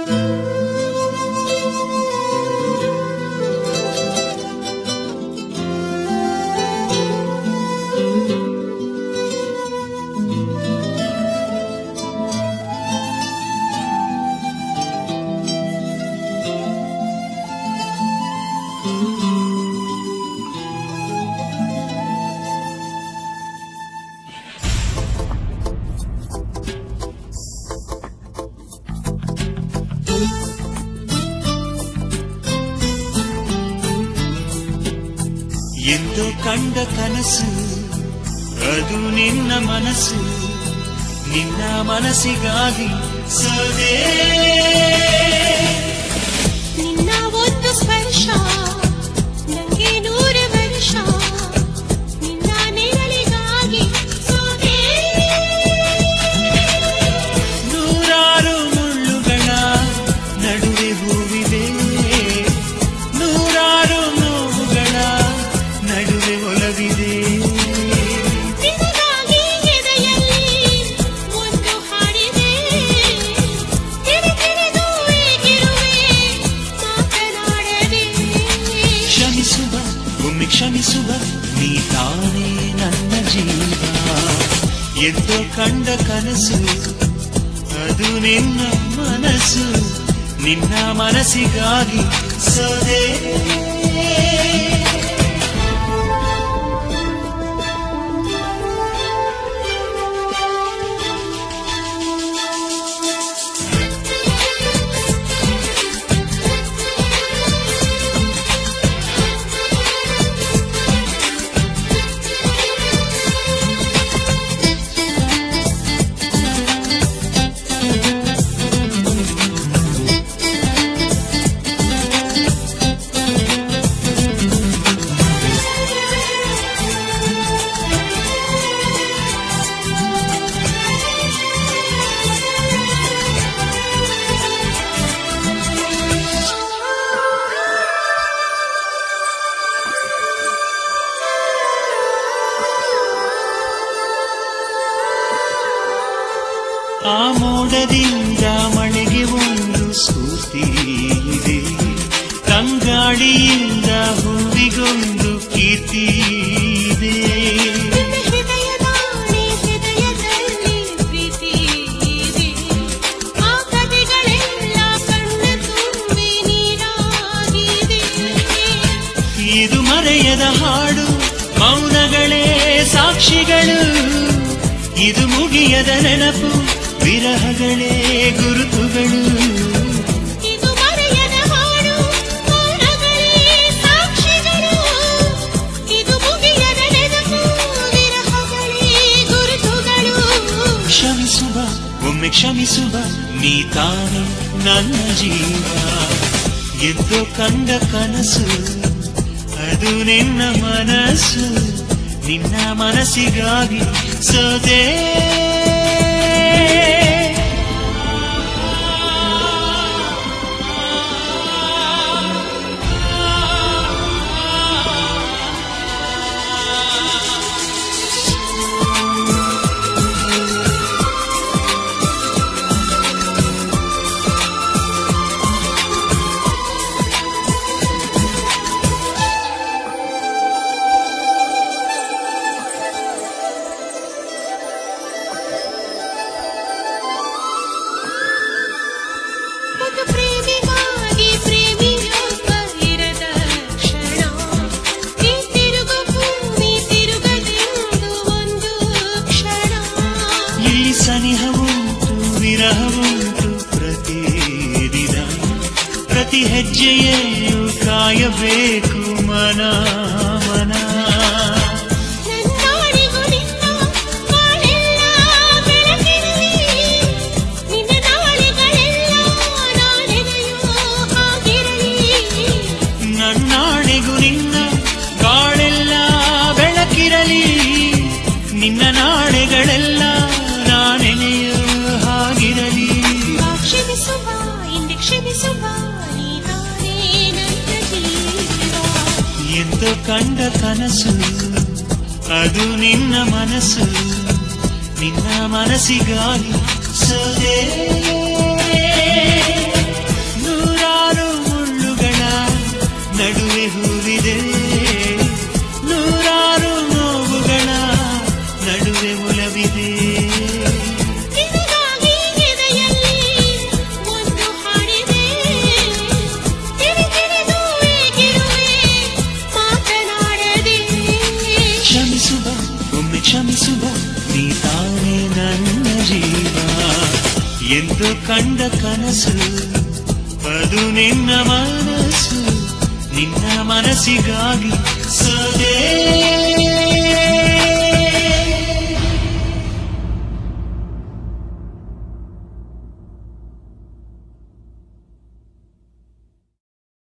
ಎಂದೋ ಕಂಡ ಕನಸು ಅದು ನಿನ್ನ ಮನಸ್ಸು ನಿನ್ನ ಮನಸ್ಸಿಗಾಗಿ ಸದೇ ನಿನ್ನ ಒಂದು ಸ್ಪರ್ಶ ನಂಗೆ ನೂರು ವರ್ಷ ನಿನ್ನ ನೆರಳಿಗಾಗಿ ಸೋದೆ ನೂರಾರು ಮುಳ್ಳುಗಳ ನಡುವೆ ಹೂವಿದೆ ನೂರಾರು ನೋವುಗಳ ನಡುವೆ ಒಲವಿದೆ ನಿನಗಾಗಿ ಎದೆಯಲ್ಲಿ ಒಂದು ಹಾಡಿದೆ ತಿಳಿ ತಿಳಿದು ಈಗಿರುವೆ ಮಾತನಾಡದೆ ಕ್ಷಮಿಸುವ ಒಮ್ಮೆ ಕ್ಷಮಿಸುವ ನೀ ತಾನೇ ನನ್ನ ಜೀವ ಎಂದೋ ಕಂಡ ಕನಸು ಅದು ನಿನ್ನ ಮನಸ್ಸು ನಿನ್ನ ಮನಸ್ಸಿಗಾಗಿ ಸದೇ ಆ ಮೋಡದಿಂದ ಮಳೆಗೆ ಒಂದು ಸ್ಫೂರ್ತಿ ಇದೆ ತಂಗಾಳಿಯಿಂದ ಹೂವಿಗೊಂದು ಕೀರ್ತಿ ಇದೆ ನಿನ್ನ ಹೃದಯದಾನೆ ಹೃದಯದಲ್ಲಿ ಪ್ರೀತಿ ಇದೆ ಆ ಕಥೆಗಳೆಲ್ಲ ಕಣ್ಣ ತುಂಬಿ ನೀರಾಗಿದೆ ಇದು ಮರೆಯದ ಹಾಡು ಮೌನಗಳೇ ಸಾಕ್ಷಿಗಳು ಇದು ಮುಗಿಯದ ನೆನಪು ವಿರಹಗಳೇ ಗುರುತುಗಳು ಇದು ಮರೆಯದ ಹಾಡು ಮೌನಗಳೇ ಸಾಕ್ಷಿಗಳು ಇದು ಮುಗಿಯದ ನೆನಪು ವಿರಹಗಳೇ ಗುರುತುಗಳು ಕ್ಷಮಿಸುವ ಒಮ್ಮೆ ಕ್ಷಮಿಸುವ ನೀ ತಾನೇ ನನ್ನ ಜೀವ ಎದ್ದು ಕಂಡ ಕನಸು ಅದು ನಿನ್ನ ಮನಸ್ಸು ನಿನ್ನ ಮನಸ್ಸಿಗಾಗಿ ಸೋದೆ ಒಂದು ಪ್ರೇಮಿಗಾಗಿ ಪ್ರೇಮಿಯೊಬ್ಬ ಇರದ ಕ್ಷಣ ಈ ತಿರುಗು ಭೂಮಿ ತಿರುಗದೆಂದು ಒಂದು ಕ್ಷಣ ಇಲ್ಲಿ ಸನಿಹವುಂಟು ವಿರಹವುಂಟು ಪ್ರತಿದಿನ ಪ್ರತಿ ಹೆಜ್ಜೆಯಲ್ಲೂ ಕಾಯಬೇಕು ಮನ ಮನ ನನ್ನಾಡಿಗೂ ನಿನ್ನ ಬಾಳೆಲ್ಲ ಬೆಳಕಿರಲಿ ನಿನ್ನ ನಾಳೆಗಳೆಲ್ಲ ನಾಳೆನೆಯೋ ಹಾಗಿರಲಿ ನನ್ನಾಣೆಗೂ ನಿನ್ನ ಬಾಳೆಲ್ಲ ಬೆಳಕಿರಲಿ ನಿನ್ನ ನಾಳೆಗಳೆಲ್ಲ ನಾನೆನೆಯೋ ಹಾಗಿರಲಿ ಬಾ ಕ್ಷಮಿಸುವ ಇಂದೆ ಕ್ಷಮಿಸುವ ನೀನಾನೇ ನನ್ನ ಜೀವ ಎಂದು ಕಂಡ ಕನಸು ಅದು ನಿನ್ನ ಮನಸ್ಸು ನಿನ್ನ ಮನಸ್ಸಿಗಾಗಿ ಸದೇ ಬಾ ಒಮ್ಮೆ ಕ್ಷಮಿಸು ಬಾ ನೀ ತಾನೇ ನನ್ನ ಜೀವ ಎಂದು ಕಂಡ ಕನಸು ಅದು ನಿನ್ನ ಮನಸ್ಸು ನಿನ್ನ ಮನಸ್ಸಿಗಾಗಿ